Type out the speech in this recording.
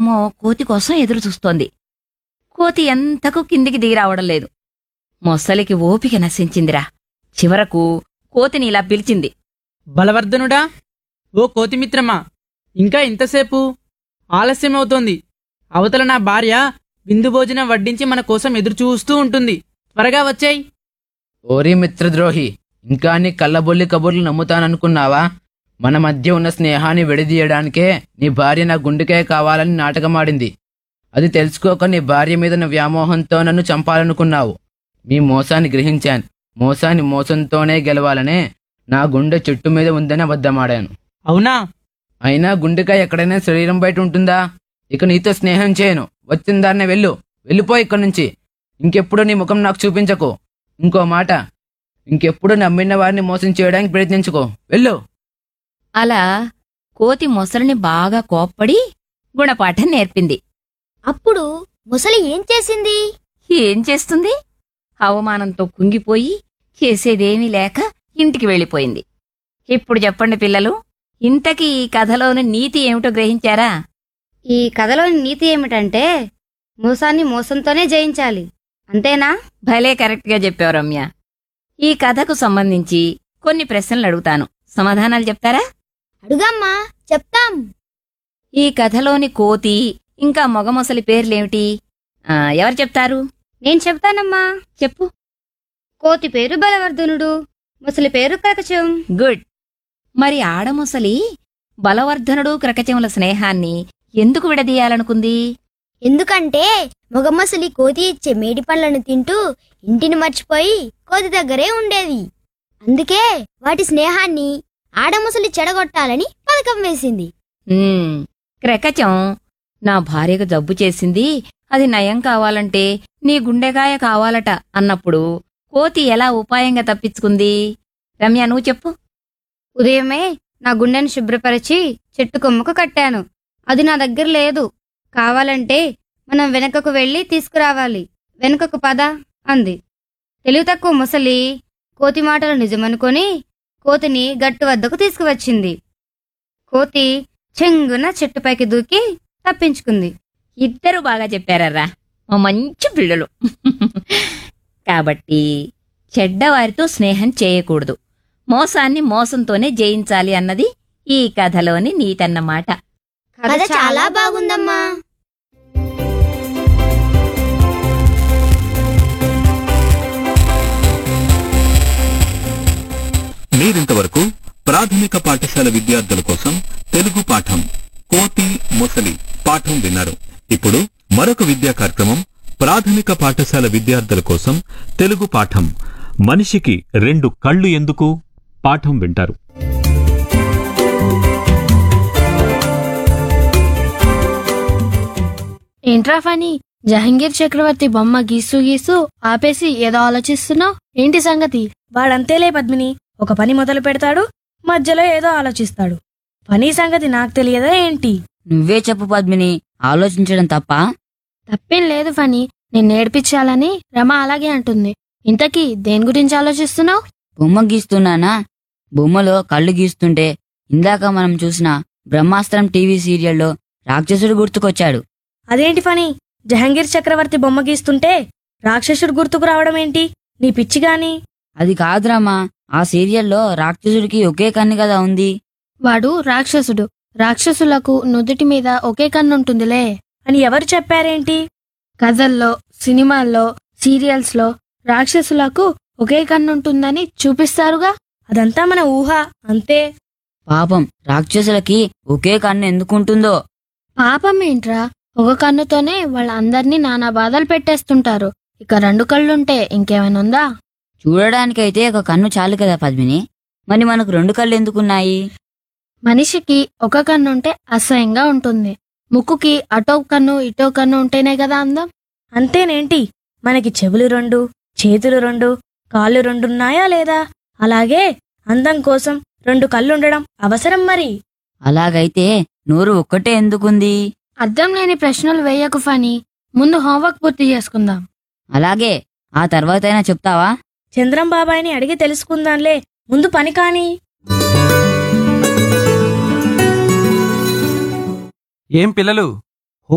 మొసలేమో కోతి కోసం ఎదురు చూస్తోంది కోతి ఎంతకు కిందికి దిగి రావడం లేదు మొసలికి ఓపిక నశించిందిరా చివరకు కోతిని ఇలా పిలిచింది బలవర్ధనుడా ఓ కోతిమిత్రమా ఇంకా ఇంతసేపు ఆలస్యమవుతోంది అవతల నా భార్య విందు భోజనం వడ్డించి మన కోసం ఎదురు చూస్తూ ఉంటుంది త్వరగా వచ్చేయ్ ఓరి మిత్రద్రోహి ఇంకా నీ కళ్ళబొల్లి కబుర్లు నమ్ముతాననుకున్నావా మన మధ్య ఉన్న స్నేహాన్ని విడదీయడానికే నీ భార్య నా గుండెకాయ కావాలని నాటకమాడింది అది తెలుసుకోక నీ భార్య మీద ఉన్న వ్యామోహంతో నన్ను చంపాలనుకున్నావు మీ మోసాన్ని గ్రహించాను మోసాన్ని మోసంతోనే గెలవాలనే నా గుండె చెట్టు మీద ఉందని అబద్ధమాడాను అవునా అయినా గుండెకాయ ఎక్కడైనా శరీరం బయట ఉంటుందా ఇక నీతో స్నేహం చేయను వచ్చిన దారినే వెళ్ళు వెళ్ళిపో ఇక్కడి నుంచి ఇంకెప్పుడు నీ ముఖం నాకు చూపించకు ఇంకో మాట ఇంకెప్పుడు నమ్మిన వారిని మోసం చేయడానికి ప్రయత్నించుకో వెళ్ళు అలా కోతి మొసలిని బాగా కోప్పడి గుణపాఠం నేర్పింది అప్పుడు ముసలి ఏం చేసింది ఏం చేస్తుంది అవమానంతో కుంగిపోయి చేసేదేమీ లేక ఇంటికి వెళ్ళిపోయింది ఇప్పుడు చెప్పండి పిల్లలు ఇంతకీ ఈ కథలోని నీతి ఏమిటో గ్రహించారా ఈ కథలోని నీతి ఏమిటంటే మోసాన్ని మోసంతోనే జయించాలి అంతేనా భలే కరెక్ట్గా చెప్పావు రమ్య ఈ కథకు సంబంధించి కొన్ని ప్రశ్నలు అడుగుతాను సమాధానాలు చెప్తారా అడుగమ్మా చెప్తాం ఈ కథలోని కోతి ఇంకా మొగమొసలి పేర్లేమిటి ఆ, ఎవరు చెప్తారు నేను చెప్తానమ్మా చెప్పు కోతి పేరు బలవర్ధనుడు ముసలి పేరు కకచం గుడ్ మరి ఆడముసలి బలవర్ధనుడు క్రకచముల స్నేహాన్ని ఎందుకు విడదీయాలనుకుంది ఎందుకంటే మొగమసలి కోతి ఇచ్చే మేడి పండ్లను తింటూ ఇంటిని మర్చిపోయి కోతి దగ్గరే ఉండేది అందుకే వాటి స్నేహాన్ని ఆడముసలి చెడగొట్టాలని పథకం వేసింది ఉమ్, క్రకచం నా భార్యకు జబ్బు చేసింది అది నయం కావాలంటే నీ గుండెకాయ కావాలట అన్నప్పుడు కోతి ఎలా ఉపాయంగా తప్పించుకుంది రమ్య నువ్వు చెప్పు ఉదయమే నా గుండెను శుభ్రపరిచి చెట్టు కొమ్మకు కట్టాను అది నా దగ్గర లేదు కావాలంటే మనం వెనకకు వెళ్ళి తీసుకురావాలి వెనుకకు పద అంది తెలివి తక్కువ ముసలి కోతి మాటలు నిజమనుకొని కోతిని గట్టు వద్దకు తీసుకువచ్చింది కోతి చెంగున చెట్టుపైకి దూకి తప్పించుకుంది ఇద్దరు బాగా చెప్పారర్రా మా మంచి పిల్లలు కాబట్టి చెడ్డవారితో స్నేహం చేయకూడదు మోసాన్ని మోసంతోనే జయించాలి అన్నది ఈ కథలోని నీతన్నమాట కథ చాలా బాగుందమ్మా మీరింతవరకు ప్రాథమిక పాఠశాల విద్యార్థుల కోసం తెలుగు పాఠం కోతి మొసలి పాఠం విన్నారు ఇప్పుడు మరొక విద్యా కార్యక్రమం ప్రాథమిక పాఠశాల విద్యార్థుల కోసం తెలుగు పాఠం మనిషికి రెండు కళ్ళు ఎందుకు పాఠం వింటారు ఏంట్రా ఫనీ జహంగీర్ చక్రవర్తి బొమ్మ గీసు గీసు ఆపేసి ఏదో ఆలోచిస్తున్నావు ఏంటి సంగతి వాడంతేలే పద్మిని ఒక పని మొదలు పెడతాడు మధ్యలో ఏదో ఆలోచిస్తాడు పని సంగతి నాకు తెలియదా ఏంటి నువ్వే చెప్పు పద్మిని ఆలోచించడం తప్ప తప్పేం లేదు ఫనీ నేను నేర్పించాలని రమ అలాగే అంటుంది ఇంతకీ దేని గురించి ఆలోచిస్తున్నావు బొమ్మ గీస్తున్నానా బొమ్మలో కళ్ళు గీస్తుంటే ఇందాక మనం చూసిన బ్రహ్మాస్త్రం టీవీ సీరియల్లో రాక్షసుడు గుర్తుకొచ్చాడు అదేంటి పని జహంగీర్ చక్రవర్తి బొమ్మ గీస్తుంటే రాక్షసుడు గుర్తుకు రావడం ఏంటి నీ పిచ్చి గాని అది కాదురామా ఆ సీరియల్లో రాక్షసుడికి ఒకే కన్ను కదా ఉంది వాడు రాక్షసుడు రాక్షసులకు నుదుటి మీద ఒకే కన్నుంటుందిలే అని ఎవరు చెప్పారేంటి కథల్లో సినిమాల్లో సీరియల్స్లో రాక్షసులకు ఒకే కన్నుంటుందని చూపిస్తారుగా అదంతా మన ఊహ అంతే పాపం రాక్షసులకి ఒకే కన్ను ఎందుకుంటుందో పాపం ఏంట్రా ఒక కన్నుతోనే వాళ్ళందర్నీ నానా బాధలు పెట్టేస్తుంటారు ఇక రెండు కళ్ళుంటే ఇంకేమైనా ఉందా చూడడానికైతే ఒక కన్ను చాలు కదా పద్మిని మరి మనకు రెండు కళ్ళు ఎందుకున్నాయి మనిషికి ఒక కన్ను ఉంటే అసహ్యంగా ఉంటుంది ముక్కుకి అటో కన్ను ఇటో కన్ను ఉంటేనే కదా అందం అంతేనేంటి మనకి చెవులు రెండు చేతులు రెండు కాళ్ళు రెండున్నాయా లేదా అలాగే అందం కోసం రెండు కళ్ళుండడం అవసరం మరి అలాగైతే నోరు ఒక్కటే ఎందుకుంది అర్థం లేని ప్రశ్నలు వేయకు ఫని ముందు హోంవర్క్ పూర్తి చేసుకుందాం అలాగే ఆ తర్వాతైనా చెప్తావా చంద్రం బాబాయిని అడిగి తెలుసుకుందాంలే ముందు పని కాని ఏం పిల్లలు